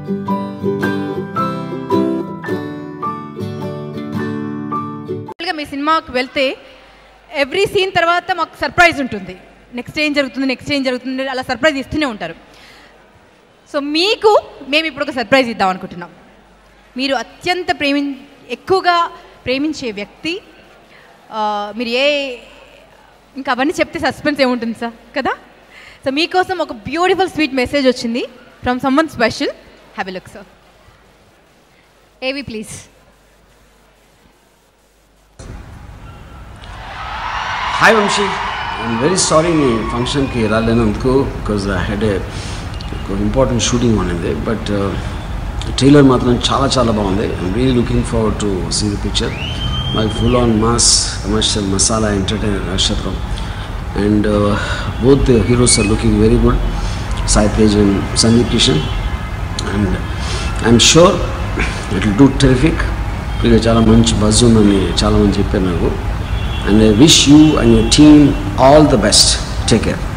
గా మీ సినిమాకి వెళ్తే ఎవ్రీ సీన్ తర్వాత మాకు సర్ప్రైజ్ ఉంటుంది నెక్స్ట్ ఏం జరుగుతుంది నెక్స్ట్ ఏం జరుగుతుంది అలా సర్ప్రైజ్ ఇస్తూనే ఉంటారు సో మీకు మేము ఇప్పుడు ఒక సర్ప్రైజ్ ఇద్దాం అనుకుంటున్నాం మీరు అత్యంత ప్రేమి ఎక్కువగా ప్రేమించే వ్యక్తి ఆ, మీరు ఏ ఇంకా అవన్నీ చెప్తే సస్పెన్స్ ఏముంటుంది సార్ కదా సో మీకోసం ఒక బ్యూటిఫుల్ స్వీట్ మెసేజ్ వచ్చింది ఫ్రమ్ సమ్మన్ స్పెషల్ హ్యాపీ లుక్ సార్ ఏవి please hi Vamsi I'm very sorry నీ ఫంక్షన్కి రాలేనందుకు because I had a important shooting ఉన్నది బట్ ట్రైలర్ మాత్రం చాలా చాలా బాగుంది I'm really looking forward to see the picture మాకు full on mass commercial masala entertainer Nakshatram and both heroes are looking very good Sai Tej and Sundeep Kishan and I'm sure it will do terrific ఇక చాలా మంచి buzz ఉందని చాలామంది చెప్పారు నాకు and I wish you and your team all the best take care